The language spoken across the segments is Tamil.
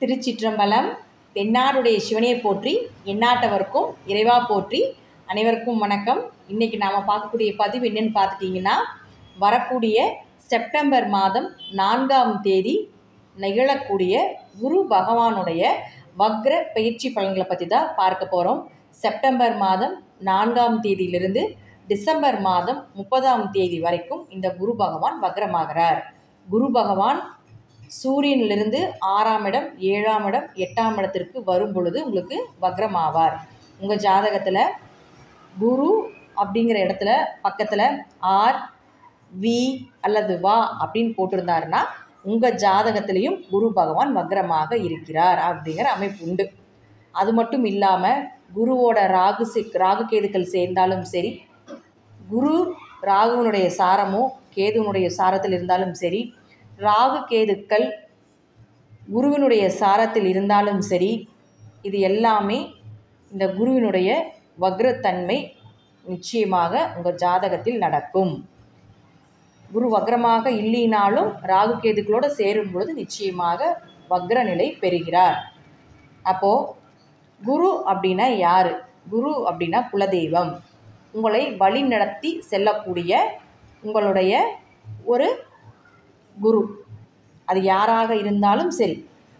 திருச்சிற்றம்பலம் தென்னாடுடைய சிவனையை போற்றி எந்நாட்டவருக்கும் இறைவா போற்றி அனைவருக்கும் வணக்கம் இன்றைக்கி நாம் பார்க்கக்கூடிய பதிவு என்னன்னு பார்த்துட்டிங்கன்னா வரக்கூடிய செப்டம்பர் மாதம் நான்காம் தேதி நிகழக்கூடிய குரு பகவானுடைய வக்ர பயிற்சி பலன்களை பற்றி தான் பார்க்க போகிறோம் செப்டம்பர் மாதம் நான்காம் தேதியிலிருந்து டிசம்பர் மாதம் முப்பதாம் தேதி வரைக்கும் இந்த குரு பகவான் வக்ரமாகிறார் குரு பகவான் சூரியனிலிருந்து ஆறாம் இடம் ஏழாம் இடம் எட்டாம் இடத்திற்கு வரும் பொழுது உங்களுக்கு வக்ரமாவார் உங்கள் ஜாதகத்தில் குரு அப்படிங்கிற இடத்துல பக்கத்தில் ஆர் வி அல்லது வா அப்படின்னு போட்டிருந்தாருன்னா உங்கள் ஜாதகத்திலையும் குரு பகவான் வக்ரமாக இருக்கிறார் அப்படிங்கிற அமைப்பு உண்டு அது மட்டும் இல்லாமல் குருவோட ராகு சி ராகு கேதுக்கள் சேர்ந்தாலும் சரி குரு ராகுவனுடைய சாரமோ கேதுவனுடைய சாரத்தில் இருந்தாலும் சரி ராகு கேதுக்கள் குருவினுடைய சாரத்தில் இருந்தாலும் சரி இது எல்லாமே இந்த குருவினுடைய வக்ரத்தன்மை நிச்சயமாக உங்கள் ஜாதகத்தில் நடக்கும் குரு வக்ரமாக இல்லைனாலும் ராகு கேதுக்களோடு சேரும் பொழுது நிச்சயமாக வக்ர நிலை பெறுகிறார் அப்போது குரு அப்படின்னா யார் குரு அப்படின்னா குலதெய்வம் உங்களை வழி நடத்தி செல்லக்கூடிய உங்களுடைய ஒரு குரு அது யாராக இருந்தாலும் சரி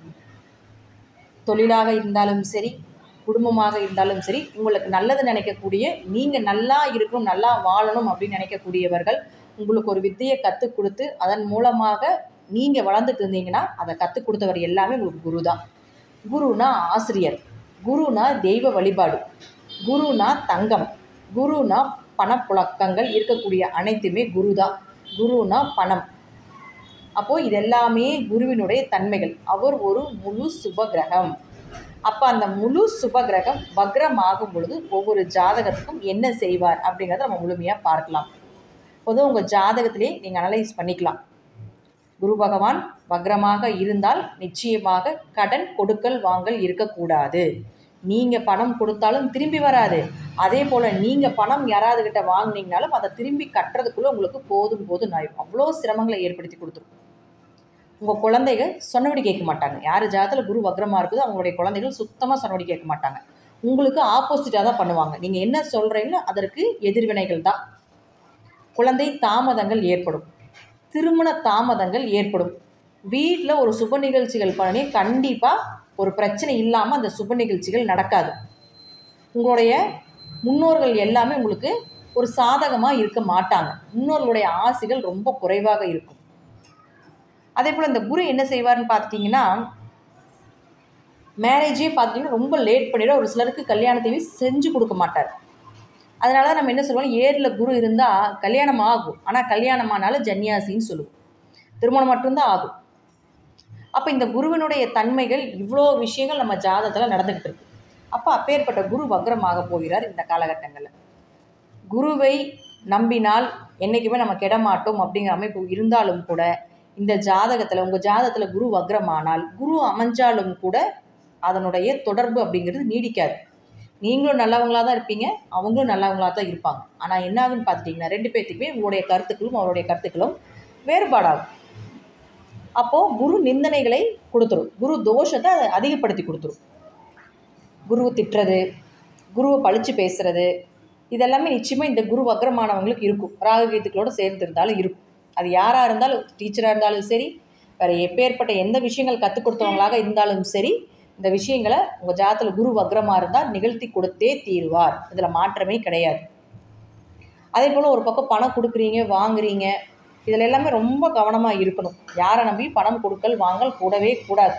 தொழிலாக இருந்தாலும் சரி குடும்பமாக இருந்தாலும் சரி உங்களுக்கு நல்லது நினைக்கக்கூடிய நீங்கள் நல்லா இருக்கணும் நல்லா வாழணும் அப்படின்னு நினைக்கக்கூடியவர்கள் உங்களுக்கு ஒரு வித்தையை கற்றுக் கொடுத்து அதன் மூலமாக நீங்கள் வளர்ந்துட்டு இருந்தீங்கன்னா அதை கற்றுக் கொடுத்தவர் எல்லாமே உங்களுக்கு குரு தான் குருனா ஆசிரியர் குருனா தெய்வ வழிபாடு குருனா தங்கம் குருனா பணப்புழக்கங்கள் இருக்கக்கூடிய அனைத்துமே குரு தான் குருனா பணம் அப்போது இதெல்லாமே குருவினுடைய தன்மைகள் அவர் ஒரு முழு சுப கிரகம் அப்போ அந்த முழு சுப கிரகம் வக்ரம் ஆகும் பொழுது ஒவ்வொரு ஜாதகத்துக்கும் என்ன செய்வார் அப்படிங்கிறத நம்ம முழுமையாக பார்க்கலாம் பொதுவாக உங்கள் ஜாதகத்திலே நீங்கள் அனலைஸ் பண்ணிக்கலாம் குரு பகவான் வக்ரமாக இருந்தால் நிச்சயமாக கடன் கொடுக்கல் வாங்கல் இருக்கக்கூடாது நீங்கள் பணம் கொடுத்தாலும் திரும்பி வராது அதே போல் நீங்கள் பணம் யாராவது கிட்ட வாங்கினீங்கனாலும் அதை திரும்பி கட்டுறதுக்குள்ளே உங்களுக்கு போதும் போதும் ஆயிடும் அவ்வளோ சிரமங்களை ஏற்படுத்தி கொடுத்துரும் உங்கள் குழந்தைகள் சொன்னபடி கேட்க மாட்டாங்க யார் ஜாதத்தில் குரு வக்ரமாக இருக்குதோ அவங்களுடைய குழந்தைகள் சுத்தமாக சொன்னபடி கேட்க மாட்டாங்க உங்களுக்கு ஆப்போசிட்டாக தான் பண்ணுவாங்க நீங்கள் என்ன சொல்கிறீங்களோ அதற்கு எதிர்வினைகள் தான் குழந்தை தாமதங்கள் ஏற்படும் திருமண தாமதங்கள் ஏற்படும் வீட்டில் ஒரு சுப நிகழ்ச்சிகள் பண்ணி கண்டிப்பாக ஒரு பிரச்சனை இல்லாமல் அந்த சுப நிகழ்ச்சிகள் நடக்காது உங்களுடைய முன்னோர்கள் எல்லாமே உங்களுக்கு ஒரு சாதகமாக இருக்க மாட்டாங்க முன்னோர்களுடைய ஆசைகள் ரொம்ப குறைவாக இருக்கும் அதே போல் இந்த குரு என்ன செய்வார்னு பார்த்துட்டிங்கன்னா மேரேஜே பார்த்திங்கன்னா ரொம்ப லேட் பண்ணிவிட ஒரு சிலருக்கு கல்யாணத்தையும் செஞ்சு கொடுக்க மாட்டார் அதனால தான் நம்ம என்ன சொல்லுவோம் ஏரில் குரு இருந்தால் கல்யாணம் ஆகும் ஆனால் கல்யாணம் ஆனாலும் ஜன்னியாசின்னு சொல்லுவோம் திருமணம் மட்டும்தான் ஆகும் அப்போ இந்த குருவினுடைய தன்மைகள் இவ்வளோ விஷயங்கள் நம்ம ஜாதகத்தில் நடந்துக்கிட்டு இருக்கு அப்போ அப்பேற்பட்ட குரு வக்ரமாக போகிறார் இந்த காலகட்டங்களில் குருவை நம்பினால் என்றைக்குமே நம்ம கெடமாட்டோம் அப்படிங்கிற அமைப்பு இருந்தாலும் கூட இந்த ஜாதகத்தில் உங்கள் ஜாதகத்தில் குரு வக்ரமானால் குரு அமைஞ்சாலும் கூட அதனுடைய தொடர்பு அப்படிங்கிறது நீடிக்காது நீங்களும் நல்லவங்களாக தான் இருப்பீங்க அவங்களும் நல்லவங்களாக தான் இருப்பாங்க ஆனால் என்ன ஆகுன்னு பார்த்துட்டிங்கன்னா ரெண்டு பேர்த்துக்குமே உங்களுடைய கருத்துக்களும் அவருடைய கருத்துக்களும் வேறுபாடாகும் அப்போது குரு நிந்தனைகளை கொடுத்துரும் குரு தோஷத்தை அதை அதிகப்படுத்தி கொடுத்துரும் குருவை திட்டுறது குருவை பழித்து பேசுகிறது இதெல்லாமே நிச்சயமாக இந்த குரு வக்ரமானவங்களுக்கு இருக்கும் ராககீத்துக்களோடு சேர்ந்து இருந்தாலும் இருக்கும் அது யாராக இருந்தாலும் டீச்சராக இருந்தாலும் சரி வேறு எப்பேற்பட்ட எந்த விஷயங்கள் கற்றுக் கொடுத்தவங்களாக இருந்தாலும் சரி இந்த விஷயங்களை உங்கள் ஜாதத்தில் குரு வக்ரமாக இருந்தால் நிகழ்த்தி கொடுத்தே தீருவார் இதில் மாற்றமே கிடையாது அதே போல் ஒரு பக்கம் பணம் கொடுக்குறீங்க வாங்குறீங்க இதில் எல்லாமே ரொம்ப கவனமாக இருக்கணும் யாரை நம்பி பணம் கொடுக்கல் வாங்கல் கூடவே கூடாது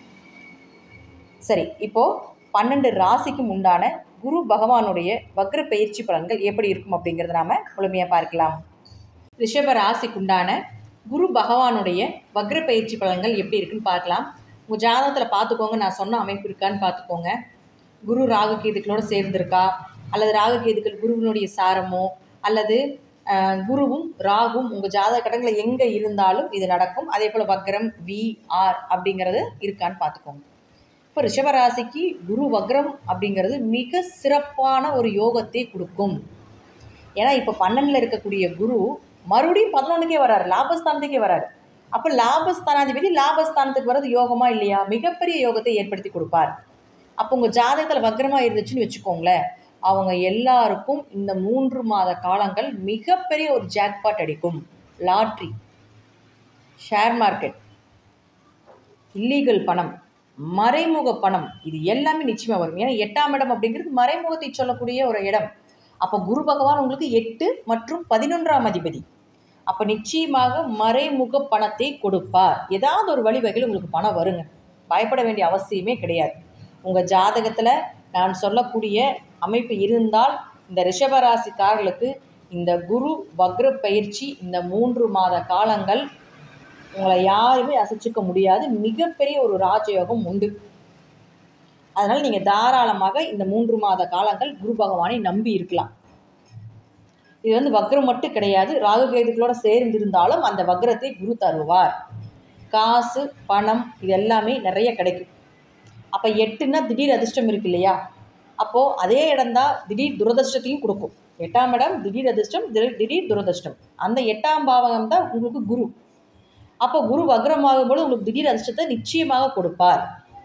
சரி இப்போது பன்னெண்டு ராசிக்கும் உண்டான குரு பகவானுடைய வக்ர பயிற்சி பலன்கள் எப்படி இருக்கும் அப்படிங்கிறத நாம் முழுமையாக பார்க்கலாம் ரிஷப ராசிக்குண்டான குரு பகவானுடைய வக்ர பயிற்சி பலன்கள் எப்படி இருக்குன்னு பார்க்கலாம் உங்கள் ஜாதகத்தில் பார்த்துக்கோங்க நான் சொன்ன அமைப்பு இருக்கான்னு பார்த்துக்கோங்க குரு ராகு கேதுக்களோடு சேர்ந்துருக்கா அல்லது ராகு கேதுக்கள் குருவினுடைய சாரமோ அல்லது குருவும் ராகும் உங்கள் ஜாதக கடங்களில் எங்கே இருந்தாலும் இது நடக்கும் அதே போல் வக்ரம் வி ஆர் அப்படிங்கிறது இருக்கான்னு பார்த்துக்கோங்க இப்போ ரிஷபராசிக்கு குரு வக்ரம் அப்படிங்கிறது மிக சிறப்பான ஒரு யோகத்தை கொடுக்கும் ஏன்னா இப்போ பன்னெண்டில் இருக்கக்கூடிய குரு மறுபடியும் பதினொன்றுக்கே வராரு லாபஸ்தானத்துக்கே வராரு அப்போ லாபஸ்தானாதிபதி லாபஸ்தானத்துக்கு வர்றது யோகமா இல்லையா மிகப்பெரிய யோகத்தை ஏற்படுத்தி கொடுப்பார் அப்போ உங்கள் ஜாதகத்தில் வக்ரமாக இருந்துச்சுன்னு வச்சுக்கோங்களேன் அவங்க எல்லாருக்கும் இந்த மூன்று மாத காலங்கள் மிகப்பெரிய ஒரு ஜாக்பாட் அடிக்கும் லாட்ரி ஷேர் மார்க்கெட் இல்லீகல் பணம் மறைமுக பணம் இது எல்லாமே நிச்சயமாக வரும் ஏன்னா எட்டாம் இடம் அப்படிங்கிறது மறைமுகத்தை சொல்லக்கூடிய ஒரு இடம் அப்போ குரு பகவான் உங்களுக்கு எட்டு மற்றும் பதினொன்றாம் அதிபதி அப்போ நிச்சயமாக மறைமுக பணத்தை கொடுப்பார் ஏதாவது ஒரு வழிவகையில் உங்களுக்கு பணம் வருங்க பயப்பட வேண்டிய அவசியமே கிடையாது உங்கள் ஜாதகத்தில் நான் சொல்லக்கூடிய அமைப்பு இருந்தால் இந்த ரிஷபராசிக்காரர்களுக்கு இந்த குரு வக்ர பயிற்சி இந்த மூன்று மாத காலங்கள் உங்களை யாருமே அசைச்சிக்க முடியாது மிகப்பெரிய ஒரு ராஜயோகம் உண்டு அதனால் நீங்கள் தாராளமாக இந்த மூன்று மாத காலங்கள் குரு பகவானை நம்பி இருக்கலாம் இது வந்து வக்ரம் மட்டும் கிடையாது ராகு கேதுகளோட சேர்ந்து இருந்தாலும் அந்த வக்ரத்தை குரு தருவார் காசு பணம் இது எல்லாமே நிறைய கிடைக்கும் அப்போ எட்டுன்னா திடீர் அதிர்ஷ்டம் இருக்கு இல்லையா அப்போது அதே இடம்தான் திடீர் துரதிர்ஷ்டத்தையும் கொடுக்கும் எட்டாம் இடம் திடீர் அதிர்ஷ்டம் திடீர் திடீர் துரதிர்ஷ்டம் அந்த எட்டாம் பாவகம் தான் உங்களுக்கு குரு அப்போ குரு வக்ரமாகும் போது உங்களுக்கு திடீர் அதிர்ஷ்டத்தை நிச்சயமாக கொடுப்பார்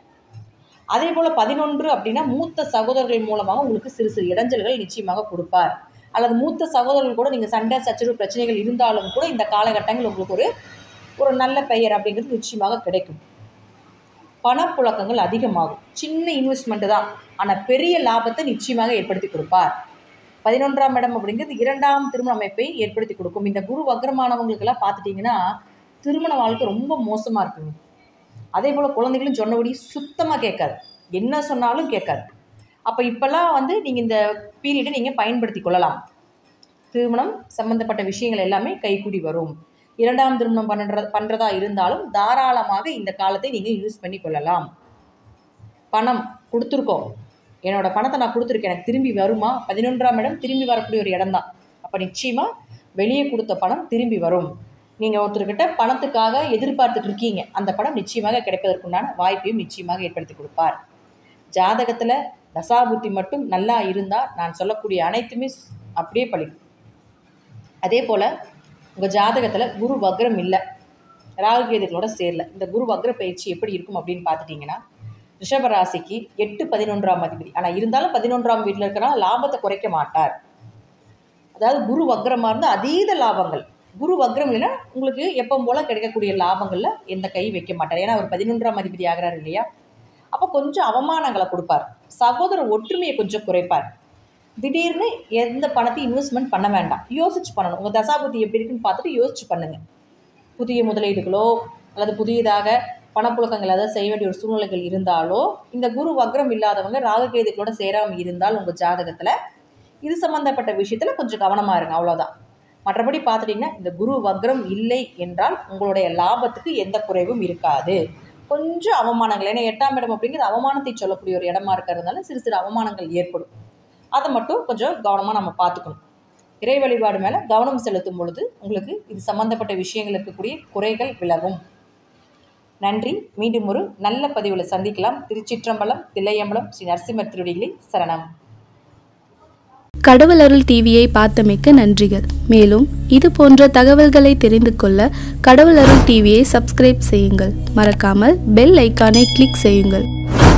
அதே போல் பதினொன்று அப்படின்னா மூத்த சகோதரர்கள் மூலமாக உங்களுக்கு சிறு சிறு இடைஞ்சல்கள் நிச்சயமாக கொடுப்பார் அல்லது மூத்த சகோதரர்கள் கூட நீங்கள் சண்டை சச்சரவு பிரச்சனைகள் இருந்தாலும் கூட இந்த காலகட்டங்கள் உங்களுக்கு ஒரு ஒரு நல்ல பெயர் அப்படிங்கிறது நிச்சயமாக கிடைக்கும் பணப்புழக்கங்கள் அதிகமாகும் சின்ன இன்வெஸ்ட்மெண்ட்டு தான் ஆனால் பெரிய லாபத்தை நிச்சயமாக ஏற்படுத்தி கொடுப்பார் பதினொன்றாம் இடம் அப்படிங்கிறது இரண்டாம் திருமண அமைப்பை ஏற்படுத்தி கொடுக்கும் இந்த குரு வக்ரமானவங்களுக்கெல்லாம் பார்த்துட்டிங்கன்னா திருமண வாழ்க்கை ரொம்ப மோசமாக இருக்குங்க அதே போல் குழந்தைகளும் சொன்னபடி சுத்தமாக கேட்காது என்ன சொன்னாலும் கேட்காது அப்போ இப்போல்லாம் வந்து நீங்கள் இந்த பீரியடை நீங்கள் பயன்படுத்தி கொள்ளலாம் திருமணம் சம்பந்தப்பட்ட விஷயங்கள் எல்லாமே கைக்கூடி வரும் இரண்டாம் திருமணம் பண்ணுற பண்ணுறதா இருந்தாலும் தாராளமாக இந்த காலத்தை நீங்கள் யூஸ் பண்ணி கொள்ளலாம் பணம் கொடுத்துருக்கோம் என்னோட பணத்தை நான் கொடுத்துருக்கேன் எனக்கு திரும்பி வருமா பதினொன்றாம் இடம் திரும்பி வரக்கூடிய ஒரு இடம் தான் அப்போ நிச்சயமாக வெளியே கொடுத்த பணம் திரும்பி வரும் நீங்கள் ஒருத்தர்கிட்ட பணத்துக்காக எதிர்பார்த்துட்டு இருக்கீங்க அந்த பணம் நிச்சயமாக கிடைப்பதற்குண்டான வாய்ப்பையும் நிச்சயமாக ஏற்படுத்தி கொடுப்பார் ஜாதகத்தில் தசாபுத்தி மட்டும் நல்லா இருந்தால் நான் சொல்லக்கூடிய அனைத்துமே அப்படியே பழிக்கும் அதே போல் உங்கள் ஜாதகத்தில் குரு வக்ரம் இல்லை ராகுகேதுகளோட சேரல இந்த குரு வக்ர பயிற்சி எப்படி இருக்கும் அப்படின்னு பார்த்துட்டிங்கன்னா ரிஷபராசிக்கு எட்டு பதினொன்றாம் அதிபதி ஆனால் இருந்தாலும் பதினொன்றாம் வீட்டில் இருக்கிறனால லாபத்தை குறைக்க மாட்டார் அதாவது குரு வக்ரமாக இருந்தால் அதீத லாபங்கள் குரு வக்ரம் இல்லைன்னா உங்களுக்கு எப்போ போல் கிடைக்கக்கூடிய லாபங்களில் எந்த கை வைக்க மாட்டார் ஏன்னா அவர் பதினொன்றாம் அதிபதி ஆகிறார் இல்லையா அப்போ கொஞ்சம் அவமானங்களை கொடுப்பார் சகோதர ஒற்றுமையை கொஞ்சம் குறைப்பார் திடீர்னு எந்த பணத்தையும் இன்வெஸ்ட்மெண்ட் பண்ண வேண்டாம் யோசிச்சு பண்ணணும் உங்கள் தசாபுத்தி எப்படி இருக்குன்னு பார்த்துட்டு யோசிச்சு பண்ணுங்கள் புதிய முதலீடுகளோ அல்லது புதியதாக பணப்புழக்கங்கள் ஏதாவது செய்ய வேண்டிய ஒரு சூழ்நிலைகள் இருந்தாலோ இந்த குரு வக்ரம் இல்லாதவங்க ராககேதுகளோட சேராமல் இருந்தால் உங்கள் ஜாதகத்தில் இது சம்மந்தப்பட்ட விஷயத்தில் கொஞ்சம் கவனமாக இருங்க அவ்வளோதான் மற்றபடி பார்த்துட்டிங்கன்னா இந்த குரு வக்ரம் இல்லை என்றால் உங்களுடைய லாபத்துக்கு எந்த குறைவும் இருக்காது கொஞ்சம் அவமானங்கள் ஏன்னா எட்டாம் இடம் அப்படிங்கிறது அவமானத்தை சொல்லக்கூடிய ஒரு இடமா இருக்கிறதுனால சிறு சிறு அவமானங்கள் ஏற்படும் அதை மட்டும் கொஞ்சம் கவனமாக நம்ம பார்த்துக்கணும் இறை வழிபாடு மேலே கவனம் செலுத்தும் பொழுது உங்களுக்கு இது சம்மந்தப்பட்ட விஷயங்கள் இருக்கக்கூடிய குறைகள் விலகும் நன்றி மீண்டும் ஒரு நல்ல பதிவில் சந்திக்கலாம் திருச்சிற்றம்பலம் தில்லையம்பலம் ஸ்ரீ நரசிம்மர் திருடிகளை சரணம் கடவுள் அருள் டிவியை பார்த்தமைக்க நன்றிகள் மேலும் இது போன்ற தகவல்களை தெரிந்து கொள்ள கடவுள் அருள் டிவியை சப்ஸ்கிரைப் செய்யுங்கள் மறக்காமல் பெல் ஐக்கானை கிளிக் செய்யுங்கள்